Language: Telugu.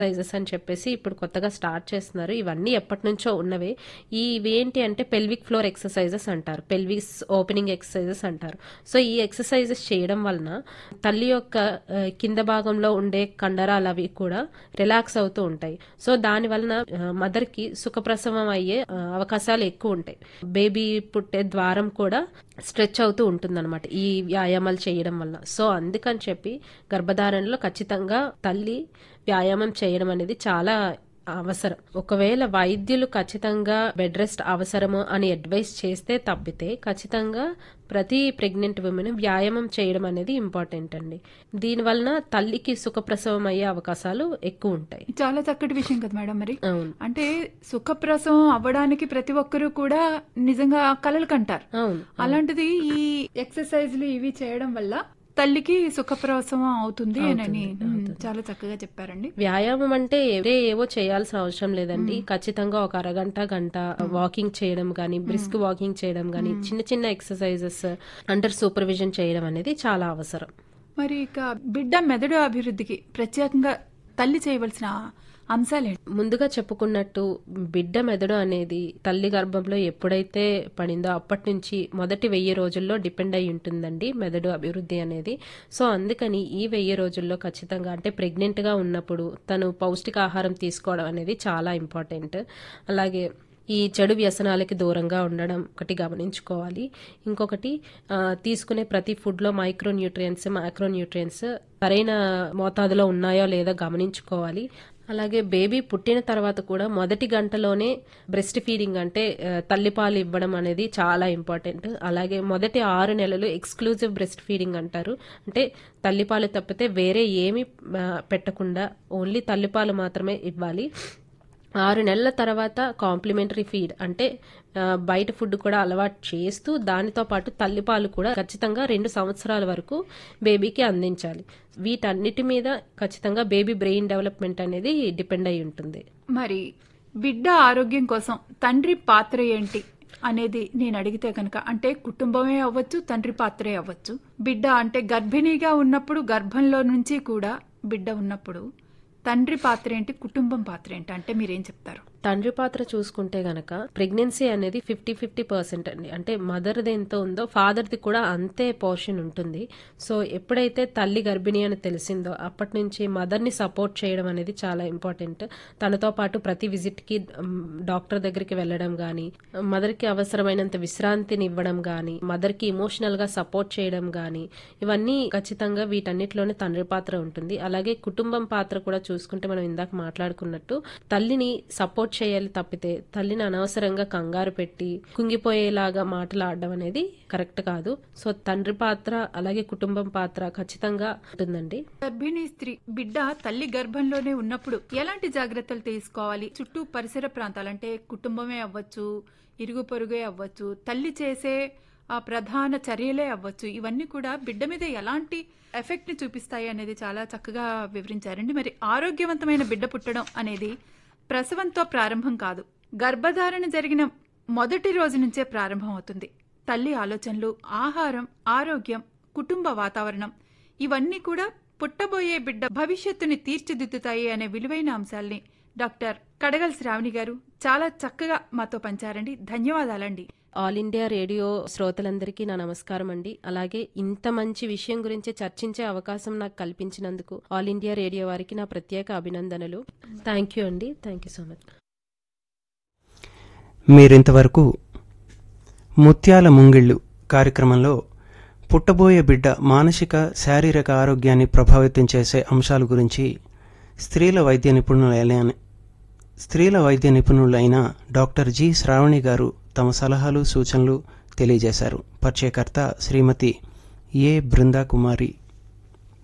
ఎక్సర్సైజెస్ అని చెప్పేసి ఇప్పుడు కొత్తగా స్టార్ట్ చేస్తున్నారు ఇవన్నీ ఎప్పటి నుంచో ఉన్నవే ఇవేంటి అంటే పెల్విక్ ఫ్లోర్ ఎక్సర్సైజెస్ అంటారు పెల్విస్ ఓపెనింగ్ ఎక్సర్సైజెస్ అంటారు సో ఈ ఎక్సర్సైజెస్ చేయడం వలన తల్లి యొక్క ఆ, కింద భాగంలో ఉండే కండరాలు అవి కూడా రిలాక్స్ అవుతూ ఉంటాయి సో దాని వలన మదర్ కి సుఖప్రసవం అయ్యే ఆ, అవకాశాలు ఎక్కువ ఉంటాయి బేబీ పుట్టే ద్వారం కూడా స్ట్రెచ్ అవుతూ ఉంటుందన్నమాట ఈ వ్యాయామాలు చేయడం వల్ల సో అందుకని చెప్పి గర్భధారణలో ఖచ్చితంగా తల్లి వ్యాయామం చేయడం అనేది చాలా అవసరం ఒకవేళ వైద్యులు ఖచ్చితంగా బెడ్ రెస్ట్ అవసరము అని అడ్వైస్ చేస్తే తప్పితే ఖచ్చితంగా ప్రతి ప్రెగ్నెంట్ ఉమెన్ వ్యాయామం చేయడం అనేది ఇంపార్టెంట్ అండి దీనివలన తల్లికి సుఖప్రసవం అయ్యే అవకాశాలు ఎక్కువ ఉంటాయి చాలా చక్కటి విషయం కదా మేడం మరి అవును అంటే సుఖప్రసవం అవ్వడానికి ప్రతి ఒక్కరూ కూడా నిజంగా కలలు కంటారు అవును అలాంటిది ఈ ఎక్సర్సైజ్లు ఇవి చేయడం వల్ల తల్లికి సుఖప్రసవం అవుతుంది అని ఉమ్, చాలా చక్కగా చెప్పారండి వ్యాయామం అంటే ఏవే ఏవో చేయాల్సిన అవసరం లేదండి ఖచ్చితంగా ఒక అరగంట గంట వాకింగ్ చేయడం గానీ బ్రిస్క్ వాకింగ్ చేయడం గానీ చిన్న చిన్న ఎక్సర్సైజెస్ అండర్ సూపర్విజన్ చేయడం అనేది చాలా అవసరం మరి ఇక బిడ్డ మెదడు అభివృద్ధికి ప్రత్యేకంగా తల్లి చేయవలసిన అంశాలేంటి ముందుగా చెప్పుకున్నట్టు బిడ్డ మెదడు అనేది తల్లి గర్భంలో ఎప్పుడైతే పడిందో అప్పటి నుంచి మొదటి వెయ్యి రోజుల్లో డిపెండ్ అయి ఉంటుందండి మెదడు అభివృద్ధి అనేది సో అందుకని ఈ వెయ్యి రోజుల్లో ఖచ్చితంగా అంటే ప్రెగ్నెంట్ గా ఉన్నప్పుడు తను పౌష్టికాహారం తీసుకోవడం అనేది చాలా ఇంపార్టెంట్ అలాగే ఈ చెడు వ్యసనాలకి దూరంగా ఉండడం ఒకటి గమనించుకోవాలి ఇంకొకటి ఆ, తీసుకునే ప్రతి ఫుడ్లో మైక్రో న్యూట్రియన్స్ మైక్రో న్యూట్రియన్స్ సరైన మోతాదులో ఉన్నాయో లేదో గమనించుకోవాలి అలాగే బేబీ పుట్టిన తర్వాత కూడా మొదటి గంటలోనే బ్రెస్ట్ ఫీడింగ్ అంటే ఆ, తల్లిపాలు ఇవ్వడం అనేది చాలా ఇంపార్టెంట్ అలాగే మొదటి ఆరు నెలలు ఎక్స్క్లూజివ్ బ్రెస్ట్ ఫీడింగ్ అంటారు అంటే తల్లిపాలు తప్పితే వేరే ఏమీ ఆ, పెట్టకుండా ఓన్లీ తల్లిపాలు మాత్రమే ఇవ్వాలి ఆరు నెలల తర్వాత కాంప్లిమెంటరీ ఫీడ్ అంటే ఆ, బయట ఫుడ్ కూడా అలవాటు చేస్తూ దానితో పాటు తల్లిపాలు కూడా ఖచ్చితంగా రెండు సంవత్సరాల వరకు బేబీకి అందించాలి వీటన్నిటి మీద ఖచ్చితంగా బేబీ బ్రెయిన్ డెవలప్మెంట్ అనేది డిపెండ్ అయి ఉంటుంది మరి బిడ్డ ఆరోగ్యం కోసం తండ్రి పాత్ర ఏంటి అనేది నేను అడిగితే కనుక అంటే కుటుంబమే అవ్వచ్చు తండ్రి పాత్రే అవ్వచ్చు బిడ్డ అంటే గర్భిణీగా ఉన్నప్పుడు గర్భంలో నుంచి కూడా బిడ్డ ఉన్నప్పుడు తండ్రి పాత్ర ఏంటి కుటుంబం పాత్ర ఏంటి అంటే మీరేం చెప్తారు తండ్రి పాత్ర చూసుకుంటే గనక ప్రెగ్నెన్సీ అనేది ఫిఫ్టీ ఫిఫ్టీ పర్సెంట్ అండి అంటే మదర్ది ఎంత ఉందో ఫాదర్ది కూడా అంతే పోర్షన్ ఉంటుంది సో ఎప్పుడైతే తల్లి గర్భిణి అని తెలిసిందో అప్పటి నుంచి మదర్ని సపోర్ట్ చేయడం అనేది చాలా ఇంపార్టెంట్ తనతో పాటు ప్రతి విజిట్కి డాక్టర్ దగ్గరికి వెళ్ళడం కానీ మదర్కి అవసరమైనంత విశ్రాంతిని ఇవ్వడం కానీ మదర్కి ఇమోషనల్గా సపోర్ట్ చేయడం కానీ ఇవన్నీ ఖచ్చితంగా వీటన్నిటిలోనే తండ్రి పాత్ర ఉంటుంది అలాగే కుటుంబం పాత్ర కూడా చూసుకుంటే మనం ఇందాక మాట్లాడుకున్నట్టు తల్లిని సపోర్ట్ చేయాలి తప్పితే తల్లిని అనవసరంగా కంగారు పెట్టి కుంగిపోయేలాగా మాటలాడడం అనేది కరెక్ట్ కాదు సో తండ్రి పాత్ర అలాగే కుటుంబం పాత్ర ఖచ్చితంగా ఉంటుందండి గర్భిణీ స్త్రీ బిడ్డ తల్లి గర్భంలోనే ఉన్నప్పుడు ఎలాంటి జాగ్రత్తలు తీసుకోవాలి చుట్టూ పరిసర ప్రాంతాలు అంటే కుటుంబమే అవ్వచ్చు ఇరుగు పొరుగే అవ్వచ్చు తల్లి చేసే ఆ ప్రధాన చర్యలే అవ్వచ్చు ఇవన్నీ కూడా బిడ్డ మీద ఎలాంటి ఎఫెక్ట్ ని చూపిస్తాయి అనేది చాలా చక్కగా వివరించారండి మరి ఆరోగ్యవంతమైన బిడ్డ పుట్టడం అనేది ప్రసవంతో ప్రారంభం కాదు గర్భధారణ జరిగిన మొదటి రోజు నుంచే ప్రారంభం అవుతుంది తల్లి ఆలోచనలు ఆహారం ఆరోగ్యం కుటుంబ వాతావరణం ఇవన్నీ కూడా పుట్టబోయే బిడ్డ భవిష్యత్తుని తీర్చిదిద్దుతాయి అనే విలువైన అంశాల్ని డాక్టర్ కడగల్ శ్రావణి గారు చాలా చక్కగా మాతో పంచారండి ధన్యవాదాలండి ఆల్ ఇండియా రేడియో శ్రోతలందరికీ నా నమస్కారం అండి అలాగే ఇంత మంచి విషయం గురించి చర్చించే అవకాశం నాకు కల్పించినందుకు ఆల్ ఇండియా రేడియో వారికి నా ప్రత్యేక అభినందనలు థ్యాంక్ యూ అండి థ్యాంక్ యూ సో మచ్ మీరింతవరకు ముత్యాల ముంగిళ్ళు కార్యక్రమంలో పుట్టబోయే బిడ్డ మానసిక శారీరక ఆరోగ్యాన్ని ప్రభావితం చేసే అంశాల గురించి స్త్రీల వైద్య నిపుణులైన స్త్రీల వైద్య నిపుణులైన డాక్టర్ జి శ్రావణి గారు తమ సలహాలు సూచనలు తెలియజేశారు పరిచయకర్త శ్రీమతి ఏ బృందా కుమారి